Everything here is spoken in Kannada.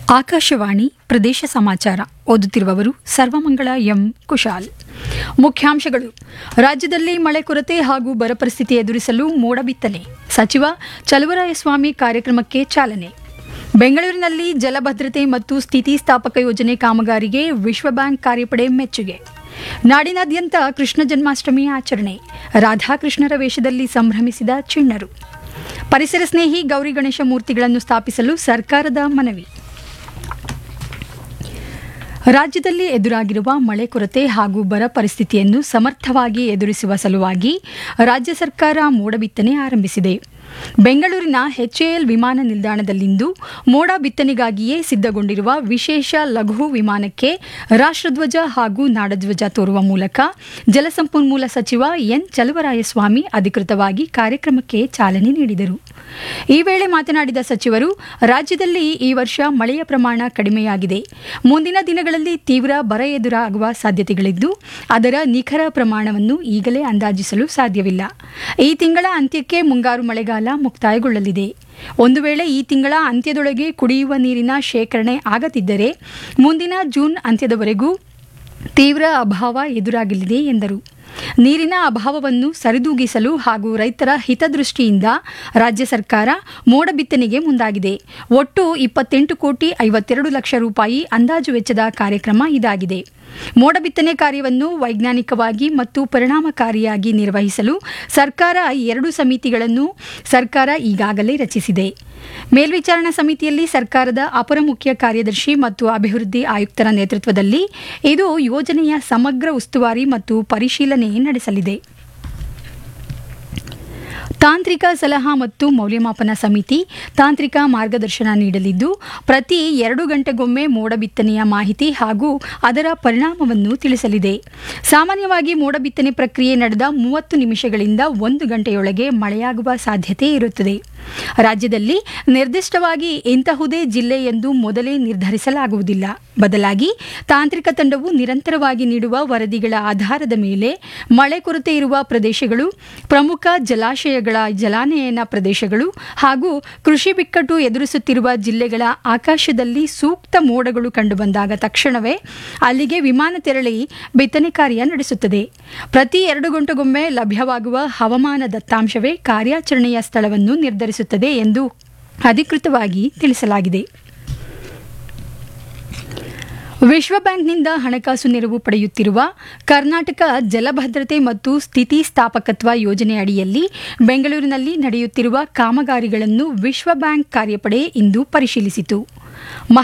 ಆಕಾಶವಾಣಿ ಪ್ರದೇಶ ಸಮಾಚಾರ ಓದುತ್ತಿರುವವರು ಸರ್ವಮಂಗಳ ಎಂ ಕುಶಾಲ್ ಮುಖ್ಯಾಂಶಗಳು ರಾಜ್ಯದಲ್ಲಿ ಮಳೆ ಕೊರತೆ ಹಾಗೂ ಬರ ಪರಿಸ್ಥಿತಿ ಎದುರಿಸಲು ಮೋಡ ಬಿತ್ತನೆ ಸಚಿವ ಚಲುವರಾಯಸ್ವಾಮಿ ಕಾರ್ಯಕ್ರಮಕ್ಕೆ ಚಾಲನೆ ಬೆಂಗಳೂರಿನಲ್ಲಿ ಜಲಭದ್ರತೆ ಮತ್ತು ಸ್ಥಿತಿಸ್ಥಾಪಕ ಯೋಜನೆ ಕಾಮಗಾರಿಗೆ ವಿಶ್ವ ಬ್ಯಾಂಕ್ ಕಾರ್ಯಪಡೆ ಮೆಚ್ಚುಗೆ ನಾಡಿನಾದ್ಯಂತ ಕೃಷ್ಣ ಜನ್ಮಾಷ್ಟಮಿ ಆಚರಣೆ ರಾಧಾಕೃಷ್ಣರ ವೇಷದಲ್ಲಿ ಸಂಭ್ರಮಿಸಿದ ಚಿಣ್ಣರು ಪರಿಸರ ಸ್ನೇಹಿ ಗೌರಿ ಗಣೇಶ ಮೂರ್ತಿಗಳನ್ನು ಸ್ಥಾಪಿಸಲು ಸರ್ಕಾರದ ಮನವಿ ರಾಜ್ಯದಲ್ಲಿ ಎದುರಾಗಿರುವ ಮಳೆ ಕೊರತೆ ಹಾಗೂ ಬರ ಪರಿಸ್ಥಿತಿಯನ್ನು ಸಮರ್ಥವಾಗಿ ಎದುರಿಸುವ ಸಲುವಾಗಿ ರಾಜ್ಯ ಸರ್ಕಾರ ಮೋಡ ಬಿತ್ತನೆ ಆರಂಭಿಸಿದೆ ಬೆಂಗಳೂರಿನ ಎಚ್ಎಎಲ್ ವಿಮಾನ ನಿಲ್ದಾಣದಲ್ಲಿಂದು ಮೋಡ ಬಿತ್ತನೆಗಾಗಿಯೇ ಸಿದ್ಧಗೊಂಡಿರುವ ವಿಶೇಷ ಲಘು ವಿಮಾನಕ್ಕೆ ರಾಷ್ಟ್ರಧ್ವಜ ಹಾಗೂ ನಾಡಧ್ವಜ ತೋರುವ ಮೂಲಕ ಜಲಸಂಪನ್ಮೂಲ ಸಚಿವ ಎನ್ ಚಲುವರಾಯಸ್ವಾಮಿ ಅಧಿಕೃತವಾಗಿ ಕಾರ್ಯಕ್ರಮಕ್ಕೆ ಚಾಲನೆ ನೀಡಿದರು ಈ ವೇಳೆ ಮಾತನಾಡಿದ ಸಚಿವರು ರಾಜ್ಯದಲ್ಲಿ ಈ ವರ್ಷ ಮಳೆಯ ಪ್ರಮಾಣ ಕಡಿಮೆಯಾಗಿದೆ ಮುಂದಿನ ದಿನಗಳಲ್ಲಿ ತೀವ್ರ ಬರ ಎದುರಾಗುವ ಸಾಧ್ಯತೆಗಳಿದ್ದು ಅದರ ನಿಖರ ಪ್ರಮಾಣವನ್ನು ಈಗಲೇ ಅಂದಾಜಿಸಲು ಸಾಧ್ಯವಿಲ್ಲ ಈ ತಿಂಗಳ ಅಂತ್ಯಕ್ಕೆ ಮುಂಗಾರು ಮಳೆಗಾಲ ಮುಕ್ತಾಯಗೊಳ್ಳಲಿದೆ ಒಂದು ವೇಳೆ ಈ ತಿಂಗಳ ಅಂತ್ಯದೊಳಗೆ ಕುಡಿಯುವ ನೀರಿನ ಶೇಖರಣೆ ಆಗದಿದ್ದರೆ ಮುಂದಿನ ಜೂನ್ ಅಂತ್ಯದವರೆಗೂ ತೀವ್ರ ಅಭಾವ ಎದುರಾಗಲಿದೆ ಎಂದರು ನೀರಿನ ಅಭಾವವನ್ನು ಸರಿದೂಗಿಸಲು ಹಾಗೂ ರೈತರ ಹಿತದೃಷ್ಟಿಯಿಂದ ರಾಜ್ಯ ಸರ್ಕಾರ ಮೋಡ ಬಿತ್ತನೆಗೆ ಮುಂದಾಗಿದೆ ಒಟ್ಟು ಇಪ್ಪತ್ತೆಂಟು ಕೋಟಿ ಐವತ್ತೆರಡು ಲಕ್ಷ ರೂಪಾಯಿ ಅಂದಾಜು ವೆಚ್ಚದ ಕಾರ್ಯಕ್ರಮ ಇದಾಗಿದೆ ಮೋಡ ಬಿತ್ತನೆ ಕಾರ್ಯವನ್ನು ವೈಜ್ಞಾನಿಕವಾಗಿ ಮತ್ತು ಪರಿಣಾಮಕಾರಿಯಾಗಿ ನಿರ್ವಹಿಸಲು ಸರ್ಕಾರ ಎರಡು ಸಮಿತಿಗಳನ್ನು ಸರ್ಕಾರ ಈಗಾಗಲೇ ರಚಿಸಿದೆ ಮೇಲ್ವಿಚಾರಣಾ ಸಮಿತಿಯಲ್ಲಿ ಸರ್ಕಾರದ ಅಪರ ಮುಖ್ಯ ಕಾರ್ಯದರ್ಶಿ ಮತ್ತು ಅಭಿವೃದ್ಧಿ ಆಯುಕ್ತರ ನೇತೃತ್ವದಲ್ಲಿ ಇದು ಯೋಜನೆಯ ಸಮಗ್ರ ಉಸ್ತುವಾರಿ ಮತ್ತು ಪರಿಶೀಲನೆ ನಡೆಸಲಿದೆ ತಾಂತ್ರಿಕ ಸಲಹಾ ಮತ್ತು ಮೌಲ್ಯಮಾಪನ ಸಮಿತಿ ತಾಂತ್ರಿಕ ಮಾರ್ಗದರ್ಶನ ನೀಡಲಿದ್ದು ಪ್ರತಿ ಎರಡು ಗಂಟೆಗೊಮ್ಮೆ ಮೋಡ ಬಿತ್ತನೆಯ ಮಾಹಿತಿ ಹಾಗೂ ಅದರ ಪರಿಣಾಮವನ್ನು ತಿಳಿಸಲಿದೆ ಸಾಮಾನ್ಯವಾಗಿ ಮೋಡ ಬಿತ್ತನೆ ಪ್ರಕ್ರಿಯೆ ನಡೆದ ಮೂವತ್ತು ನಿಮಿಷಗಳಿಂದ ಒಂದು ಗಂಟೆಯೊಳಗೆ ಮಳೆಯಾಗುವ ಸಾಧ್ಯತೆ ಇರುತ್ತದೆ ರಾಜ್ಯದಲ್ಲಿ ನಿರ್ದಿಷ್ಟವಾಗಿ ಇಂತಹುದೇ ಜಿಲ್ಲೆ ಎಂದು ಮೊದಲೇ ನಿರ್ಧರಿಸಲಾಗುವುದಿಲ್ಲ ಬದಲಾಗಿ ತಾಂತ್ರಿಕ ತಂಡವು ನಿರಂತರವಾಗಿ ನೀಡುವ ವರದಿಗಳ ಆಧಾರದ ಮೇಲೆ ಮಳೆ ಕೊರತೆ ಇರುವ ಪ್ರದೇಶಗಳು ಪ್ರಮುಖ ಜಲಾಶಯಗಳ ಜಲಾನಯನ ಪ್ರದೇಶಗಳು ಹಾಗೂ ಕೃಷಿ ಬಿಕ್ಕಟ್ಟು ಎದುರಿಸುತ್ತಿರುವ ಜಿಲ್ಲೆಗಳ ಆಕಾಶದಲ್ಲಿ ಸೂಕ್ತ ಮೋಡಗಳು ಕಂಡುಬಂದಾಗ ತಕ್ಷಣವೇ ಅಲ್ಲಿಗೆ ವಿಮಾನ ತೆರಳಿ ಬಿತ್ತನೆ ಕಾರ್ಯ ನಡೆಸುತ್ತದೆ ಪ್ರತಿ ಎರಡು ಗಂಟೆಗೊಮ್ಮೆ ಲಭ್ಯವಾಗುವ ಹವಾಮಾನ ದತ್ತಾಂಶವೇ ಕಾರ್ಯಾಚರಣೆಯ ಸ್ಥಳವನ್ನು ನಿರ್ಧರಿಸುತ್ತದೆ ಎಂದು ಅಧಿಕೃತವಾಗಿ ತಿಳಿಸಲಾಗಿದೆ ವಿಶ್ವ ಬ್ಯಾಂಕ್ನಿಂದ ಹಣಕಾಸು ನೆರವು ಪಡೆಯುತ್ತಿರುವ ಕರ್ನಾಟಕ ಜಲಭದ್ರತೆ ಮತ್ತು ಸ್ಥಿತಿಸ್ಥಾಪಕತ್ವ ಯೋಜನೆ ಅಡಿಯಲ್ಲಿ ಬೆಂಗಳೂರಿನಲ್ಲಿ ನಡೆಯುತ್ತಿರುವ ಕಾಮಗಾರಿಗಳನ್ನು ವಿಶ್ವ ಬ್ಯಾಂಕ್ ಕಾರ್ಯಪಡೆ ಇಂದು ಪರಿಶೀಲಿಸಿತು